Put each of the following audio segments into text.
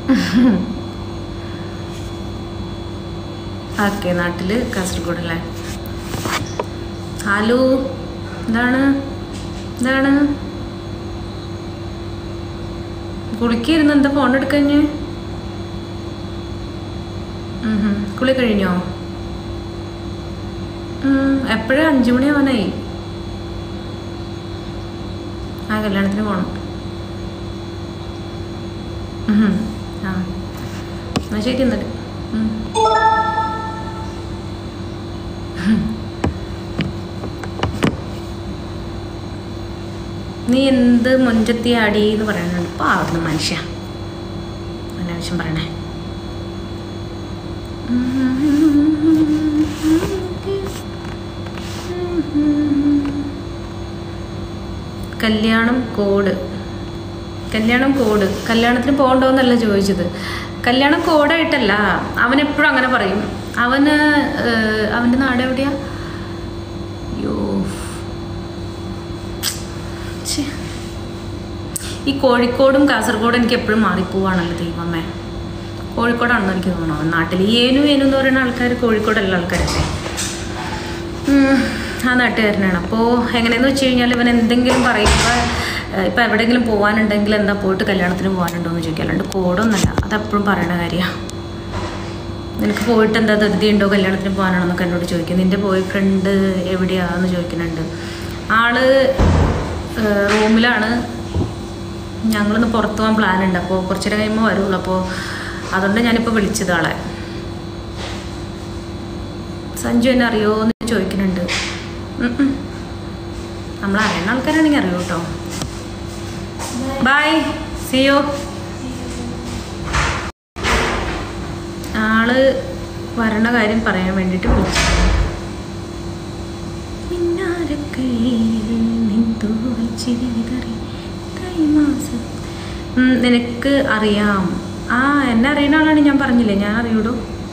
Okay നാട്ടില് കാസർഗോഡ് അല്ലേ hello എന്താണ് എന്താണ് കുളിക്കായിരുന്നു എന്താ ഫോൺ എടുക്കഞ്ഞ് കുളി കഴിഞ്ഞോ എപ്പോഴേ അഞ്ചു മണിയാവാനായി ആ കല്യാണത്തിന് പോണം ഉം. ആ എന്നാ ശരി എന്നിട്ട് ഉം. നീ എന്ത് മുഞ്ചത്തി ആടി എന്ന് പറയാനുണ്ട് പാവുന്ന മനുഷ്യ അനാവശ്യം പറയണേ കല്യാണം കോഡ് കല്യാണം കോഡ് കല്യാണത്തിന് പോകണ്ടോന്നല്ല ചോദിച്ചത് കല്യാണം കോഡായിട്ടല്ല അവൻ എപ്പോഴും അങ്ങനെ പറയും അവന് ഏഹ്, അവൻ്റെ നാട് എവിടെയാ യോ ഛെ. ഈ കോഴിക്കോടും കാസർഗോഡും എനിക്ക് എപ്പോഴും മാറിപ്പോവാണല്ലോ ദൈവമേ കോഴിക്കോടാണെന്ന് എനിക്ക് തോന്നുന്നു നാട്ടിൽ ഈ ഏനു ഏനു എന്ന് പറയുന്ന ആൾക്കാർ കോഴിക്കോടുള്ള ആൾക്കാരല്ലേ ഉം, ആ നാട്ടുകാരനാണ് അപ്പോൾ എങ്ങനെയെന്ന് വെച്ച് കഴിഞ്ഞാൽ ഇവൻ എന്തെങ്കിലും പറയുമ്പോൾ ഇപ്പം എവിടെയെങ്കിലും പോകാനുണ്ടെങ്കിൽ എന്താ പോയിട്ട് കല്യാണത്തിന് പോകാനുണ്ടോ എന്ന് ചോദിക്കുക അല്ലാണ്ട് കോഡൊന്നല്ല അതെപ്പോഴും പറയണ കാര്യമാണ് നിനക്ക് പോയിട്ട് എന്താ ധൃതി ഉണ്ടോ കല്യാണത്തിന് പോകാനാണെന്നൊക്കെ എന്നോട് ചോദിക്കും നിൻ്റെ ബോയ് ഫ്രണ്ട് എവിടെയാന്ന് ചോദിക്കുന്നുണ്ട് ആള് ഏഹ്, റൂമിലാണ് ഞങ്ങളിന്ന് പുറത്ത് പോകാൻ പ്ലാൻ ഉണ്ട് അപ്പോൾ കുറച്ചേരം കഴിയുമ്പോൾ വരുള്ളൂ അപ്പോൾ അതുകൊണ്ട് ഞാനിപ്പോൾ വിളിച്ചത് ആളെ സഞ്ജു എന്നെ അറിയോ എന്ന് ചോദിക്കുന്നുണ്ട് ഉം ഉം. നമ്മൾ അറിയുന്ന ആൾക്കാരാണെങ്കിൽ അറിയോ കേട്ടോ ബൈ സിയോ ആള് വരണ കാര്യം പറയാൻ വേണ്ടിയിട്ട് വിളിച്ചു മിന്നാരക്കയ്യിൽ നിന്തൂവൽ ചിരി വിതറി തൈമാസം. ഉം, നിനക്ക് അറിയാം ആ എന്നെ അറിയുന്ന ആളാണ് ഞാൻ പറഞ്ഞില്ലേ ഞാൻ അറിയൂടോ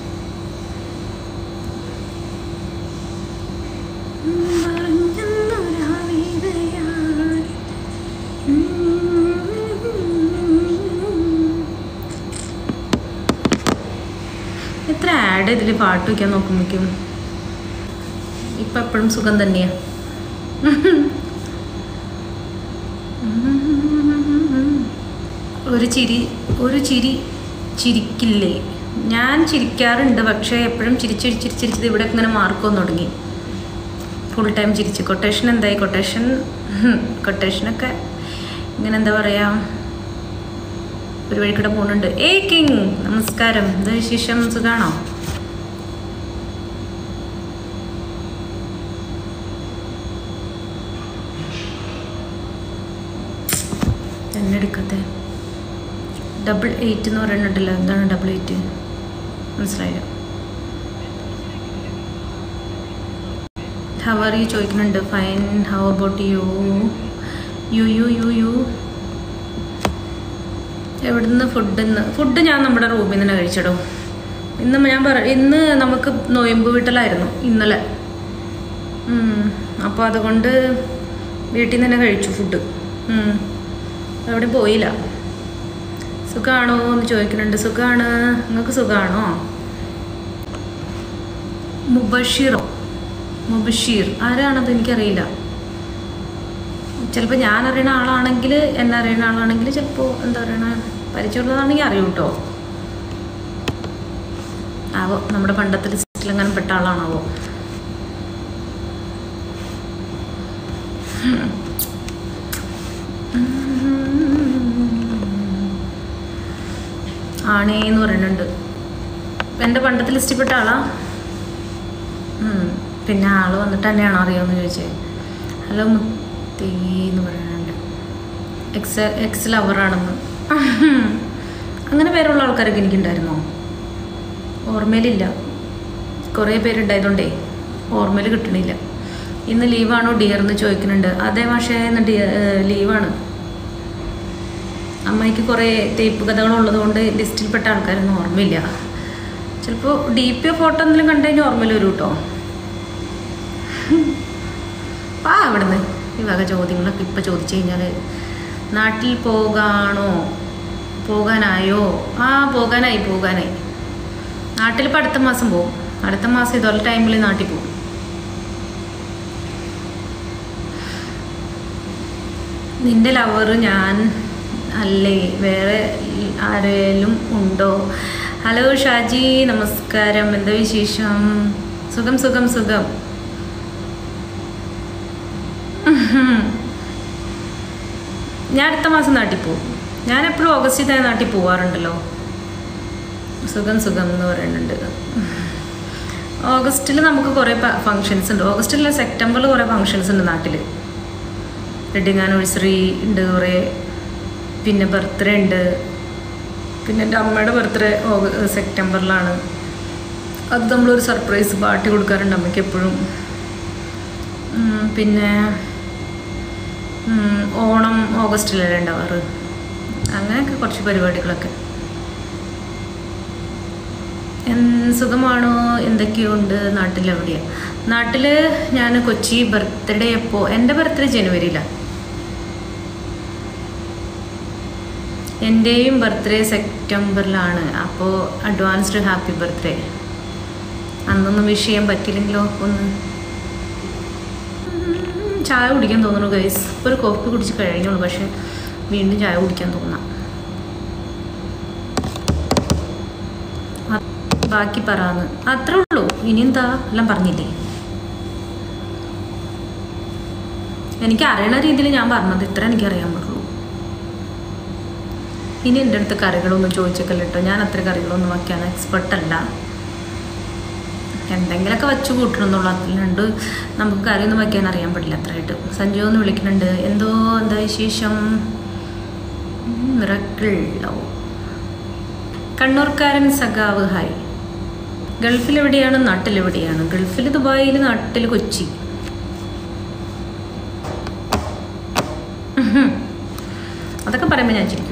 എത്ര ആഡ് ഇതിൽ പാട്ട് വയ്ക്കാൻ നോക്കുമ്പോഴേക്കും ഇപ്പം എപ്പോഴും സുഖം തന്നെയാണ് ഒരു ചിരി ഒരു ചിരി ചിരിക്കില്ലേ ഞാൻ ചിരിക്കാറുണ്ട് പക്ഷേ എപ്പോഴും ചിരിച്ച് ചിരിച്ച് ചിരിച്ചത് ഇവിടെ ഇങ്ങനെ മാർക്ക് വന്നു തുടങ്ങി ഫുൾ ടൈം ചിരിച്ച് കൊട്ടേഷൻ എന്തായി കൊട്ടേഷൻ കൊട്ടേഷനൊക്കെ ഇങ്ങനെ എന്താ പറയുക ഒരു വഴിക്കൂടെ പോകുന്നുണ്ട് ഏ കിങ് നമസ്കാരം എന്താ വിശേഷം സുഖാണോ എന്നെ എടുക്കത്തെ ഡബിൾ എയ്റ്റ് എന്ന് പറയുന്നുണ്ടല്ലോ എന്താണ് ഡബിൾ എയ്റ്റ് മനസ്സിലായില്ല ഹവ് ആർ യു ചോദിക്കുന്നുണ്ട് fine how about you you you you you എവിടുന്ന് ഫുഡ് ഇന്ന് ഫുഡ് ഞാൻ നമ്മുടെ റൂമിൽ നിന്ന് തന്നെ കഴിച്ചിടും ഇന്ന് ഞാൻ പറ ഇന്ന് നമുക്ക് നോയമ്പ് വീട്ടിലായിരുന്നു ഇന്നലെ അപ്പോൾ അതുകൊണ്ട് വീട്ടിൽ നിന്ന് തന്നെ കഴിച്ചു ഫുഡ് എവിടെ പോയില്ല സുഖാണോ എന്ന് ചോദിക്കുന്നുണ്ട് സുഖാണ് നിങ്ങൾക്ക് സുഖാണോ മുബഷീറോ മുബഷീർ ആരാണത് എനിക്കറിയില്ല ചിലപ്പോൾ ഞാൻ അറിയണ ആളാണെങ്കിൽ എന്നെ അറിയണ ആളാണെങ്കിൽ ചിലപ്പോൾ എന്താ പറയണ പരിചയമുള്ളതാണെങ്കിൽ അറിയും കേട്ടോ ആവോ നമ്മുടെ പണ്ടത്തെ ലിസ്റ്റിൽ അങ്ങനെ പെട്ട ആളാണാവോ ആണേ എന്ന് പറയുന്നുണ്ട് എൻ്റെ പണ്ടത്തെ ലിസ്റ്റിൽ പെട്ട ആളാ ഉം. പിന്നെ ആള് വന്നിട്ട് തന്നെയാണോ അറിയാമെന്ന് ചോദിച്ചേ ഹലോ മുത്തേ എന്ന് പറയുന്നുണ്ട് എക്സ് എക്സ് ലവറാണെന്ന് അങ്ങനെ പേരുള്ള ആൾക്കാരൊക്കെ എനിക്കുണ്ടായിരുന്നോ ഓർമ്മയിലില്ല കുറേ പേരുണ്ടായതുകൊണ്ടേ ഓർമ്മയിൽ കിട്ടണില്ല ഇന്ന് ലീവാണോ ഡിയർ എന്ന് ചോദിക്കുന്നുണ്ട് അതേ പക്ഷേ ഇന്ന് ഡി ലീവാണ് അമ്മയ്ക്ക് കുറേ തേപ്പ് കഥകളുള്ളത് കൊണ്ട് ലിസ്റ്റിൽപ്പെട്ട ആൾക്കാരൊന്നും ഓർമ്മയില്ല ചിലപ്പോൾ ഡി പി ഫോട്ടോ എന്തെങ്കിലും കണ്ടു കഴിഞ്ഞാൽ ഓർമ്മയിൽ വരും കേട്ടോ പാ അവിടുന്ന് ഈ വക ചോദ്യങ്ങളൊക്കെ ഇപ്പം ചോദിച്ചു കഴിഞ്ഞാൽ നാട്ടിൽ പോകാണോ പോകാനായോ ആ പോകാനായി പോകാനായി നാട്ടിൽ ഇപ്പം അടുത്ത മാസം പോകും അടുത്ത മാസം ഇതുപോലെ ടൈമിൽ നാട്ടിൽ പോകും നിന്റെ ലവർ ഞാൻ അല്ലേ വേറെ ആരേലും ഉണ്ടോ ഹലോ ഷാജി നമസ്കാരം എന്താ വിശേഷം സുഖം സുഖം സുഖം ഉഹും. ഞാൻ അടുത്ത മാസം നാട്ടിൽ പോകും ഞാൻ എപ്പോഴും ഓഗസ്റ്റിൽ തന്നെ നാട്ടിൽ പോവാറുണ്ടല്ലോ സുഖം സുഖം എന്ന് പറയുന്നുണ്ട് ഓഗസ്റ്റിൽ നമുക്ക് കുറേ ഫങ്ഷൻസ് ഉണ്ട് ഓഗസ്റ്റിൽ സെപ്റ്റംബറിൽ കുറേ ഫങ്ഷൻസ് ഉണ്ട് നാട്ടിൽ വെഡിങ് ആനിവേഴ്സറി ഉണ്ട് കുറേ പിന്നെ ബർത്ത്ഡേ ഉണ്ട് പിന്നെ എൻ്റെ അമ്മയുടെ ബർത്ത്ഡേ സെപ്റ്റംബറിലാണ് അത് നമ്മളൊരു സർപ്രൈസ് പാർട്ടി കൊടുക്കാറുണ്ട് അമ്മയ്ക്ക് എപ്പോഴും ഉം, പിന്നെ ഉം, ഓണം ഓഗസ്റ്റിലല്ലേ ഉണ്ടാവാറ് അങ്ങനെയൊക്കെ കുറച്ച് പരിപാടികളൊക്കെ എൻ- സുഖമാണോ എന്തൊക്കെയോ ഉണ്ട് നാട്ടിലെവിടെയാണ് നാട്ടിൽ ഞാൻ കൊച്ചി ബർത്ത്ഡേ എപ്പോൾ എൻ്റെ ബർത്ത്ഡേ ജനുവരിയിലാണ് എൻ്റെയും ബർത്ത്ഡേ സെപ്റ്റംബറിലാണ് അപ്പോൾ അഡ്വാൻസ്ഡ് ഹാപ്പി ബർത്ത്ഡേ അന്നൊന്നും വിഷ് ചെയ്യാൻ പറ്റില്ലെങ്കിലോ ഒന്ന് ഉം, ചായ കുടിക്കാൻ തോന്നുന്നു ഗൈസ് ഒരു കോഫി കുടിച്ച് കഴിഞ്ഞുള്ളൂ പക്ഷെ വീണ്ടും ചായ കുടിക്കാൻ തോന്നാം അത് ബാക്കി പറയാന്ന് അത്രേ ഉള്ളൂ ഇനി എന്താ എല്ലാം പറഞ്ഞില്ലേ എനിക്ക് അറിയണ രീതിയിൽ ഞാൻ പറഞ്ഞത് ഇത്ര എനിക്ക് അറിയാൻ പറ്റുള്ളൂ ഇനി എൻ്റെ അടുത്ത് കറികളൊന്നും ചോദിച്ചേക്കല്ല കേട്ടോ ഞാൻ അത്ര കറികളൊന്നും വയ്ക്കാൻ എക്സ്പെർട്ട് അല്ല എന്തെങ്കിലുമൊക്കെ വെച്ച് കൂട്ടണമെന്നുള്ള അതിലുണ്ട് നമുക്ക് കറിയൊന്നും വയ്ക്കാൻ അറിയാൻ പറ്റില്ല അത്രയായിട്ട് സഞ്ജു എന്ന് വിളിക്കുന്നുണ്ട് എന്തോ എന്താ വിശേഷം മിറക്കിൾ ലവ് കണ്ണൂർക്കാരൻ സഖാവ് ഹായ് ഗൾഫിൽ എവിടെയാണ് നാട്ടിൽ എവിടെയാണ് ഗൾഫിൽ ദുബായിൽ നാട്ടിൽ കൊച്ചി ഉഹും. അതൊക്കെ പറയുമ്പോൾ ഞാൻ ചിരിക്കും